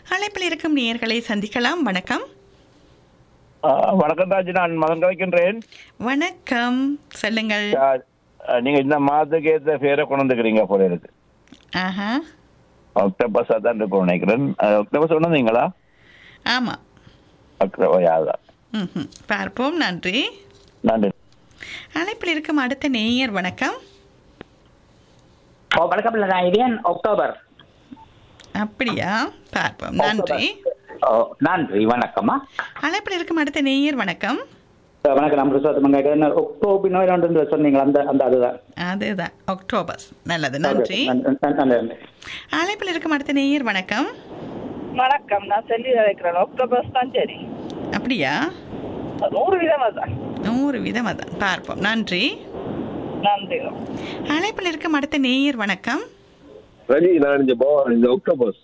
அழைப்பில் இருக்கும் நேயர்களை சந்திக்கலாம் வணக்கம் ஆ, வணக்கம் ராஜ் நான் மகன் கலைக்கின்றேன் வணக்கம் சொல்லுங்கள் ஆ, ஆ, நீங்க இந்த மாதத்துக்கு ஏற்ற பேரை கொண்டு வந்துக்கிறீங்க போல இருக்கு ஆஹா அக்டோபஸா தான் இருக்கும் நினைக்கிறேன் ஆ, அக்டோபஸ் கொண்டு வந்தீங்களா ஆமா அக்டோபா யாதான் ம்ஹும். பார்ப்போம் நன்றி நன்றி அழைப்பில் இருக்கும் அடுத்த நேயர் வணக்கம் ஓ வணக்கம் நான் இதயன் அக்டோபர் அப்படியா பார்ப்போம் நன்றி ஓ நன்றி வணக்கம்மா அழைப்பில் இருக்கும் அடுத்த நேயர் வணக்கம் வணக்கம் நான் பிரசாத் கேட்கிறேன் அக்டோபர் நோய் ரெண்டு சொன்னீங்களா அந்த அந்த அதுதான் அதுதான் அக்டோபஸ் நல்லது நன்றி நன்றி, நன்றி, நன்றி அழைப்பில் இருக்கும் அடுத்த நேயர் வணக்கம் வணக்கம் நான் செல்லி அழைக்கிறேன் அக்டோபஸ் தான் சரி அப்படியா நூறு விதமா தான் நூறு விதம் அதான் பார்ப்போம் நன்றி நன்றி அழைப்பில் இருக்கும் அடுத்த நேயர் வணக்கம் ரஜி நான் இந்த பவன் இந்த ஒக்டோபஸ்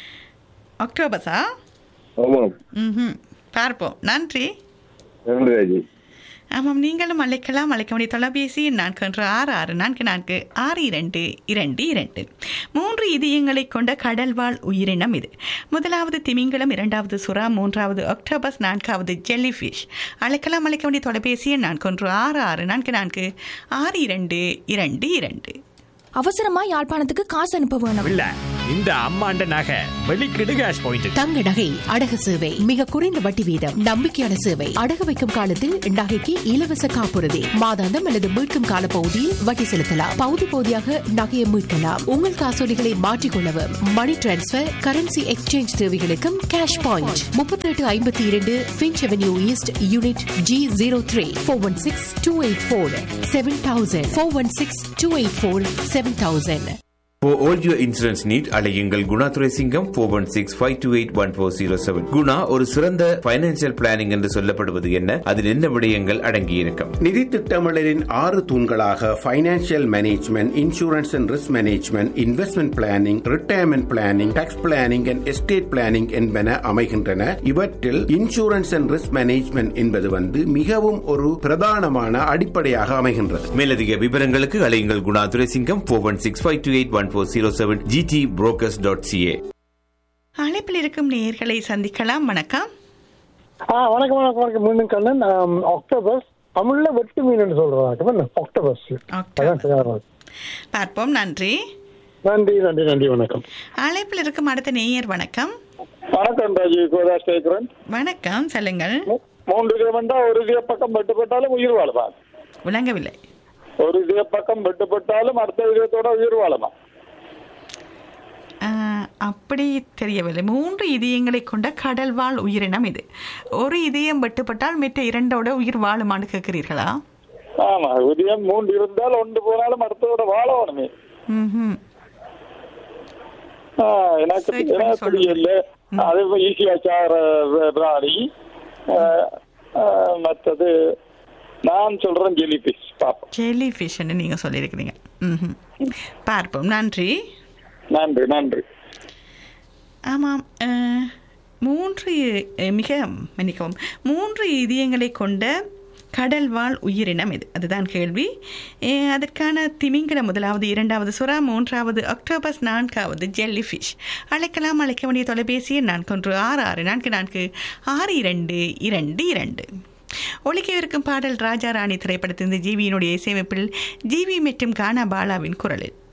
அக்டோபஸா ஆமாம் ம் பார்ப்போம் நன்றி நன்றி ரஜி ஆமாம் நீங்களும் அழைக்கலாம் அழைக்க வேண்டிய தொலைபேசி நான்கு ஒன்று ஆறு ஆறு நான்கு நான்கு ஆறு இரண்டு இரண்டு இரண்டு மூன்று இதயங்களை கொண்ட கடல்வாழ் உயிரினம் இது முதலாவது திமிங்கலம் இரண்டாவது சுறா மூன்றாவது ஆக்டோபஸ் நான்காவது ஜெல்லிஃபிஷ் அழைக்கலாம் அழைக்க வேண்டிய தொலைபேசி நான்கு ஒன்று ஆறு ஆறு நான்கு நான்கு ஆறு இரண்டு இரண்டு இரண்டு அவசரமா யாழ்ப்பாணத்துக்கு காசு அனுப்ப வேணும் இல்ல இந்த அம்மாண்ட நகை வெளிக்கிடு கேஷ் பாயிண்ட் தங்க நகை அடகு சேவை மிக குறைந்த வட்டி வீதம் நம்பிக்கையான சேவை அடகு வைக்கும் காலத்தில் நகைக்கு இலவச காப்புறுதி மாதாந்தம் அல்லது மீட்கும் கால பகுதியில் வட்டி செலுத்தலாம் பகுதி பகுதியாக நகையை மீட்கலாம் உங்கள் காசோலிகளை மாற்றிக்கொள்ளவும் மணி டிரான்ஸ்பர் கரன்சி எக்ஸ்சேஞ்ச் தேவைகளுக்கும் கேஷ் பாயிண்ட் முப்பத்தி எட்டு ஐம்பத்தி இரண்டு Finch avenue east unit G zero three four one six two eight four seven thousand four one six two eight four seven thousand For all your insurance need, அலையுங்கள் Guna Duraisingam four one six five two eight one four zero seven Guna ஒரு சிறந்த financial planning என்று சொல்லப்படுவது என்ன அதில் என்ன விடயங்கள் அடங்கியிருக்கும் நிதி திட்டமிடலின் ஆறு தூண்களாக financial management insurance and risk management investment planning retirement planning tax planning and estate planning என்பன அமைகின்றன இவற்றில் இன்சூரன்ஸ் அண்ட் ரிஸ்க் மேனேஜ்மெண்ட் என்பது வந்து மிகவும் ஒரு பிரதானமான அடிப்படையாக அமைகின்றது மேலதிக விவரங்களுக்கு அலையுங்கள் Guna Duraisingam four one six five two eight one four zero seven GT brokers dot CA அழைப்பில் இருக்கும் நேயர்களை சந்திக்கலாம் வணக்கம் ஆ வணக்கம் வணக்கம் வணக்கம் மீண்டும் கண்ணன் ஆம், ஆக்டோபஸ் தமிழ்ல வெட்டு மீன் சொல்றாங்க ஆக்டோபஸ் அதான் சரியா வரும். பார்ப்போம் நன்றி நன்றி நன்றி நன்றி வணக்கம் அழைப்பில் இருக்கும் அடுத்த நேயர் வணக்கம் வணக்கம் ராஜி கோதாஸ் கேட்கிறேன் வணக்கம் சொல்லுங்கள் மூன்று இதயம்டா ஒரு இதய பக்கம் வெட்டுப்பட்டாலும் உயிர் வாழமா விளங்கவில்லை ஒரு இதய பக்கம் வெட்டுப்பட்டாலும் அடுத்த இதயத்தோட உயிர் வாழமா ஆஹ், அப்படி தெரியவில்லை மூன்று இதயங்களை கொண்ட கடல்வாழ் உயிரினம் இது ஒரு இதயம் வெட்டுப்பட்டால் மற்ற இரண்டோட உயிர் வாழுமான்னு கேட்கிறீர்களா ஆமா இதயம் மூன்று இருந்தால் ஒன்று போனாலும் அடுத்ததோட வாழணுமே ம்ஹும். ஆ, எனக்கு எனக்கு தெரியல அது ஈஸியா சார பிராணி ஆ, ஆ, மற்றது நான் சொல்றேன் ஜெலி பிஷ் பாப்போம் ஜெல்லி ஃபிஷ்ன்னு நீங்கள் சொல்லியிருக்கிறீங்க ம்ஹும். பார்ப்போம் நன்றி நன்றி நன்றி ஆமாம் அஹ், மூன்று அஹ், மிக மன்னிக்கவும் மூன்று இதயங்களை கொண்ட கடல்வாழ் உயிரினம் இது அதுதான் கேள்வி அஹ், அதற்கான திமிங்கலம் முதலாவது இரண்டாவது சுறா மூன்றாவது அக்டோபஸ் நான்காவது ஜெல்லி ஃபிஷ் அழைக்கலாம் அழைக்க வேண்டிய தொலைபேசி எண் நான்கு ஒன்று ஆறு ஆறு நான்கு நான்கு ஆறு இரண்டு இரண்டு இரண்டு ஒழிக்கவிருக்கும் பாடல் ராஜா ராணி திரைப்படத்திலிருந்து ஜிவியினுடைய இசையமைப்பில் ஜிவி மற்றும் கானா பாலாவின் குரலில்